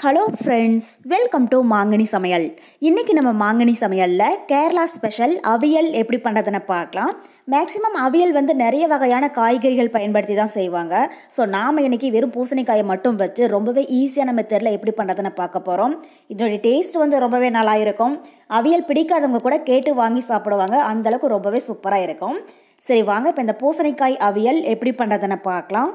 hello friends welcome to மாங்கனி சமையல் இன்றைக்கி நம்ம மாங்கனி சமையலில் கேரளா ஸ்பெஷல் அவியல் எப்படி பண்ணுறதுன்னு பார்க்கலாம் மேக்ஸிமம் அவியல் வந்து நிறைய வகையான காய்கறிகள் பயன்படுத்தி தான் செய்வாங்க ஸோ நாம் இன்றைக்கி வெறும் பூசணிக்காயை மட்டும் வச்சு ரொம்பவே ஈஸியான மெத்தடில் எப்படி பண்ணுறதுன்னு பார்க்க போகிறோம் இதோடைய டேஸ்ட் வந்து ரொம்பவே நல்லா இருக்கும் அவியல் பிடிக்காதவங்க கூட கேட்டு வாங்கி சாப்பிடுவாங்க அந்தளவுக்கு ரொம்பவே சூப்பராக இருக்கும் சரி வாங்க இப்போ இந்த பூசணிக்காய் அவியல் எப்படி பண்ணுறதுன்னு பார்க்கலாம்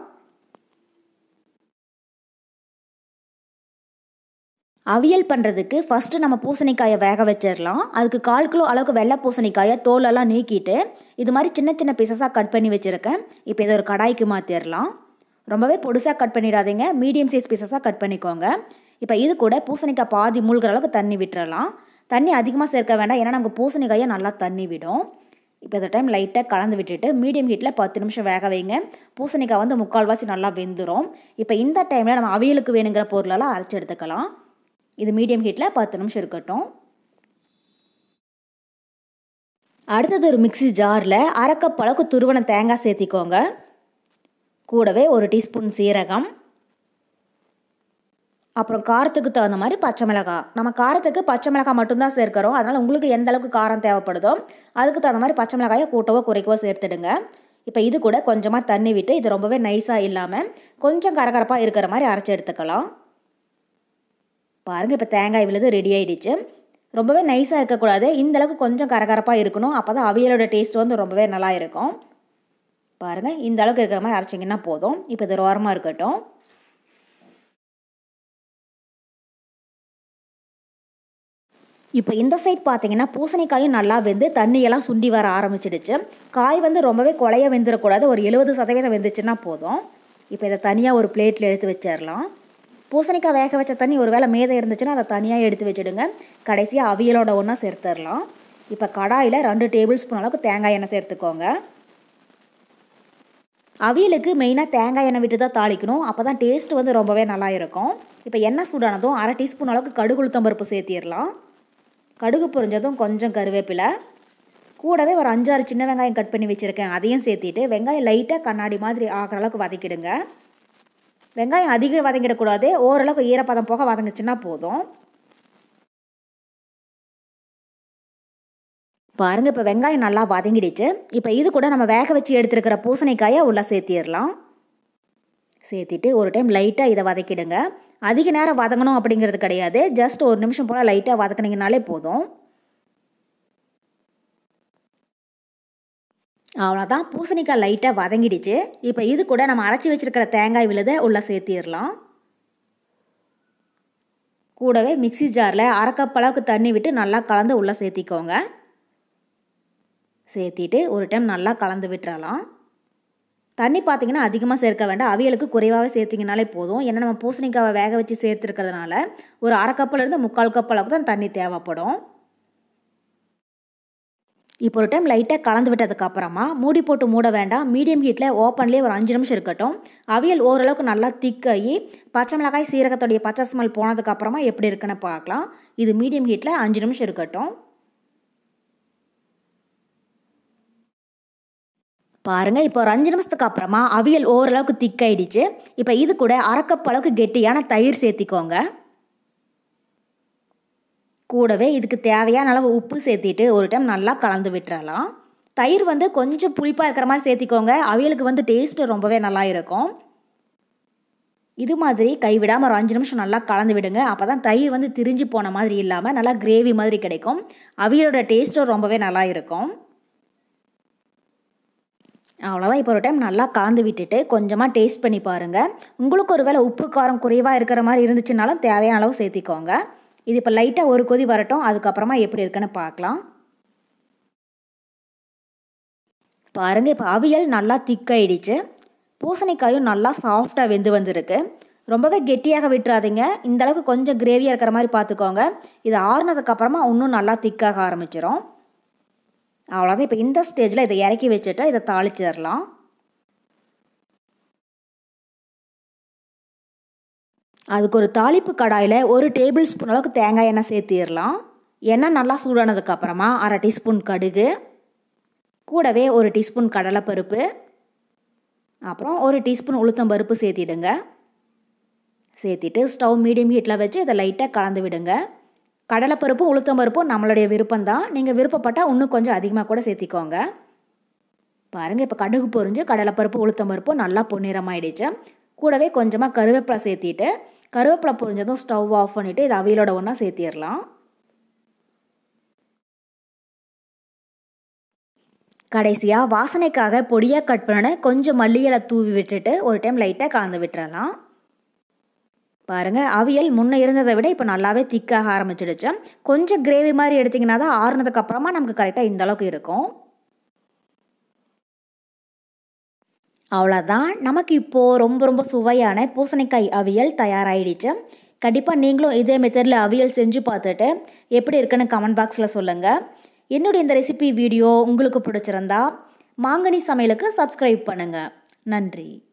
அவியல் பண்ணுறதுக்கு ஃபஸ்ட்டு நம்ம பூசணிக்காயை வேக வச்சிடலாம் அதுக்கு கால் கிலோ அளவுக்கு வெள்ளை பூசணிக்காயை தோலெல்லாம் நீக்கிட்டு இது மாதிரி சின்ன சின்ன பீசஸாக கட் பண்ணி வச்சுருக்கேன் இப்போ இதை ஒரு கடாய்க்கு மாற்றிடலாம் ரொம்பவே பொடுசாக கட் பண்ணிடாதீங்க மீடியம் சைஸ் பீசஸாக கட் பண்ணிக்கோங்க இப்போ இது கூட பூசணிக்காய் பாதி மூழ்கிற அளவுக்கு தண்ணி விட்டுறலாம் தண்ணி அதிகமாக சேர்க்க வேண்டாம் ஏன்னா நமக்கு பூசணிக்காயை நல்லா தண்ணி விடும் இப்போ இந்த டைம் லைட்டாக கலந்து விட்டுட்டு மீடியம் ஹீட்டில் பத்து நிமிஷம் வேக வைங்க பூசணிக்காய் வந்து முக்கால்வாசி நல்லா வெந்துடும் இப்போ இந்த டைமில் நம்ம அவியலுக்கு வேணுங்கிற பொருளெல்லாம் அரைச்சி எடுத்துக்கலாம் இது மீடியம் ஹீட்டில் பத்து நிமிஷம் இருக்கட்டும் அடுத்தது ஒரு மிக்சி ஜாரில் அரைக்கப் அளவுக்கு துருவன தேங்காய் சேர்த்திக்கோங்க கூடவே ஒரு டீஸ்பூன் சீரகம் அப்புறம் காரத்துக்கு தகுந்த மாதிரி பச்சை மிளகாய் நம்ம காரத்துக்கு பச்சை மிளகாய் மட்டும்தான் சேர்க்குறோம் அதனால் உங்களுக்கு எந்த அளவுக்கு காரம் தேவைப்படுதோ அதுக்கு தகுந்த மாதிரி பச்சை மிளகாயை கூட்டவோ குறைக்கவோ சேர்த்துடுங்க இப்போ இது கூட கொஞ்சமாக தண்ணி விட்டு இது ரொம்பவே நைஸாக இல்லாமல் கொஞ்சம் கரகரப்பாக இருக்கிற மாதிரி அரைச்சி எடுத்துக்கலாம் பாருங்கள் இப்போ தேங்காய் விழுது ரெடி ஆகிடுச்சு ரொம்பவே நைஸாக இருக்கக்கூடாது இந்தளவுக்கு கொஞ்சம் கரகரப்பாக இருக்கணும் அப்போ தான் அவியலோட டேஸ்ட் வந்து ரொம்பவே நல்லா இருக்கும் பாருங்கள் இந்த அளவுக்கு இருக்கிற மாதிரி அரைச்சிங்கன்னா போதும் இப்போ இது ஓரமாக இருக்கட்டும் இப்போ இந்த சைட் பார்த்தீங்கன்னா பூசணிக்காயும் நல்லா வெந்து தண்ணியெல்லாம் சுண்டி வர ஆரம்பிச்சிடுச்சு காய் வந்து ரொம்பவே குழைய வெந்துடக்கூடாது ஒரு எழுபது சதவீதம் வெந்துச்சுன்னா போதும் இப்போ இதை தனியாக ஒரு பிளேட்டில் எடுத்து வச்சிடலாம் பூசணிக்காய் வேக வச்ச தண்ணி ஒரு வேளை மேதை இருந்துச்சுன்னா அதை தனியாக எடுத்து வச்சுடுங்க கடைசியாக அவியலோட ஒன்றா சேர்த்துடலாம் இப்போ கடாயில் ரெண்டு டேபிள் ஸ்பூன் அளவுக்கு தேங்காய் எண்ணெய் சேர்த்துக்கோங்க அவியலுக்கு மெயினாக தேங்காய் எண்ணெய் விட்டு தான் தாளிக்கணும் அப்போ தான் டேஸ்ட் வந்து ரொம்பவே நல்லா இருக்கும் இப்போ எண்ணெய் சூடானதும் அரை டீஸ்பூன் அளவுக்கு கடுகு உளுத்தம்பருப்பு சேர்த்திடலாம் கடுகு பொரிஞ்சதும் கொஞ்சம் கருவேப்பிலை கூடவே ஒரு அஞ்சாறு சின்ன வெங்காயம் கட் பண்ணி வச்சுருக்கேன் அதையும் சேர்த்திட்டு வெங்காயம் லைட்டாக கண்ணாடி மாதிரி ஆகிற அளவுக்கு வதக்கிடுங்க வெங்காயம் அதிகம் வதங்கிடக்கூடாது ஓரளவுக்கு ஈரப்பதம் போக வதங்குச்சுன்னா போதும் பாருங்கள் இப்போ வெங்காயம் நல்லா வதங்கிடுச்சு இப்போ இது கூட நம்ம வேக வச்சு எடுத்துருக்கிற பூசணிக்காயை உள்ளே சேர்த்திடலாம் சேர்த்திட்டு ஒரு டைம் லைட்டாக இதை வதக்கிடுங்க அதிக நேரம் வதங்கணும் அப்படிங்கிறது கிடையாது ஜஸ்ட் ஒரு நிமிஷம் போல் லைட்டாக வதக்கினீங்கனாலே போதும் அவ்வளோதான் பூசணிக்காய் லைட்டாக வதங்கிடுச்சு இப்போ இது கூட நம்ம அரைச்சி வச்சுருக்கிற தேங்காய் விழுதை உள்ளே சேர்த்திடலாம் கூடவே மிக்சி ஜாரில் அரை கப் அளவுக்கு தண்ணி விட்டு நல்லா கலந்து உள்ளே சேர்த்திக்கோங்க சேர்த்திட்டு ஒரு டைம் நல்லா கலந்து விட்டுறலாம் தண்ணி பார்த்தீங்கன்னா அதிகமாக சேர்க்க வேண்டாம் அவியலுக்கு குறைவாகவே சேர்த்திங்கனாலே போதும் ஏன்னா நம்ம பூசணிக்காவை வேக வச்சு சேர்த்துருக்கிறதுனால ஒரு அரை கப்பிலேருந்து முக்கால் கப் அளவுக்கு தான் தண்ணி தேவைப்படும் இப்போ ஒரு டைம் லைட்டாக கலந்து விட்டதுக்கப்புறமா மூடி போட்டு மூட வேண்டாம் மீடியம் ஹீட்டில் ஓப்பன்லேயே ஒரு அஞ்சு நிமிஷம் இருக்கட்டும் அவியல் ஓரளவுக்கு நல்லா திக்காகி பச்சை மிளகாய் சீரகத்துடைய பச்சை ஸ்மெல் போனதுக்கப்புறமா எப்படி இருக்குன்னு பார்க்கலாம் இது மீடியம் ஹீட்டில் அஞ்சு நிமிஷம் இருக்கட்டும் பாருங்கள் இப்போ ஒரு அஞ்சு நிமிஷத்துக்கு அப்புறமா அவியல் ஓரளவுக்கு திக்காயிடுச்சு இப்போ இது கூட அரைக்கப் அளவுக்கு கெட்டியான தயிர் சேர்த்திக்கோங்க கூடவே இதுக்கு தேவையான அளவு உப்பு சேர்த்திட்டு ஒரு டைம் நல்லா கலந்து விட்டுறலாம் தயிர் வந்து கொஞ்சம் புளிப்பாக இருக்கிற மாதிரி சேர்த்திக்கோங்க அவியலுக்கு வந்து டேஸ்ட்டு ரொம்பவே நல்லா இருக்கும் இது மாதிரி கைவிடாமல் ஒரு அஞ்சு நிமிஷம் நல்லா கலந்து விடுங்க அப்போ தான் தயிர் வந்து திரிஞ்சு போன மாதிரி இல்லாமல் நல்லா கிரேவி மாதிரி கிடைக்கும் அவியலோட டேஸ்ட்டும் ரொம்பவே நல்லா இருக்கும் அவ்வளோதான் இப்போ ஒரு டைம் நல்லா கலந்து விட்டுட்டு கொஞ்சமாக டேஸ்ட் பண்ணி பாருங்கள் உங்களுக்கு ஒரு வேளை உப்பு காரம் குறைவாக இருக்கிற மாதிரி இருந்துச்சுனாலும் தேவையான அளவு சேர்த்திக்கோங்க இது இப்போ லைட்டாக ஒரு கொதி வரட்டும் அதுக்கப்புறமா எப்படி இருக்குன்னு பார்க்கலாம் பாருங்கள் இப்போ அவியல் நல்லா திக்காயிடுச்சு பூசணிக்காயும் நல்லா சாஃப்டாக வெந்து வந்திருக்கு ரொம்பவே கெட்டியாக விட்டுறாதீங்க இந்தளவுக்கு கொஞ்சம் கிரேவியாக இருக்கிற மாதிரி பார்த்துக்கோங்க இது ஆறுனதுக்கப்புறமா இன்னும் நல்லா திக்காக ஆரம்பிச்சிடும் அவ்வளோதான் இப்போ இந்த ஸ்டேஜில் இதை இறக்கி வச்சுட்டு இதை தாளிச்சிடலாம் அதுக்கு ஒரு தாளிப்பு கடாயில் ஒரு டேபிள் ஸ்பூன் அளவுக்கு தேங்காய் எண்ணெய் சேர்த்திடலாம் எண்ணெய் நல்லா சூடானதுக்கப்புறமா அரை டீஸ்பூன் கடுகு கூடவே ஒரு டீஸ்பூன் கடலைப்பருப்பு அப்புறம் ஒரு டீஸ்பூன் உளுத்தம் பருப்பு சேர்த்திடுங்க சேர்த்திட்டு ஸ்டவ் மீடியம் ஹீட்டில் வச்சு இதை லைட்டாக கலந்து விடுங்க கடலைப்பருப்பும் உளுத்தம் பருப்பும் நம்மளுடைய விருப்பம் தான் நீங்கள் விருப்பப்பட்டால் இன்னும் கொஞ்சம் அதிகமாக கூட சேர்த்திக்கோங்க பாருங்கள் இப்போ கடுகு பொரிஞ்சு கடலைப்பருப்பு உளுத்தம் பருப்பும் நல்லா பொன்னிறமாயிடுச்சு கூடவே கொஞ்சமாக கருவேப்பிலை சேர்த்திட்டு கருவேப்பிலை பொரிஞ்சதும் ஸ்டவ் ஆஃப் பண்ணிவிட்டு இது அவியலோட ஒன்றா சேர்த்திடலாம் கடைசியாக வாசனைக்காக பொடியாக கட் பண்ண கொஞ்சம் மல்லியலை தூவி விட்டுட்டு ஒரு டைம் லைட்டாக கலந்து விட்டுறலாம் பாருங்கள் அவியல் முன்னே இருந்ததை விட இப்போ நல்லாவே திக்காக ஆரம்பிச்சிடுச்சு கொஞ்சம் கிரேவி மாதிரி எடுத்திங்கன்னா தான் ஆறுனதுக்கு அப்புறமா நமக்கு கரெக்டாக இந்த அளவுக்கு இருக்கும் அவ்வளோதான் நமக்கு இப்போது ரொம்ப ரொம்ப சுவையான பூசணிக்காய் அவியல் தயாராகிடுச்சு கண்டிப்பாக நீங்களும் இதே மெத்தடில் அவியல் செஞ்சு பார்த்துட்டு எப்படி இருக்குன்னு கமெண்ட் பாக்ஸில் சொல்லுங்கள் என்னுடைய இந்த ரெசிபி வீடியோ உங்களுக்கு பிடிச்சிருந்தா மாங்கனி சமையலுக்கு சப்ஸ்கிரைப் பண்ணுங்கள் நன்றி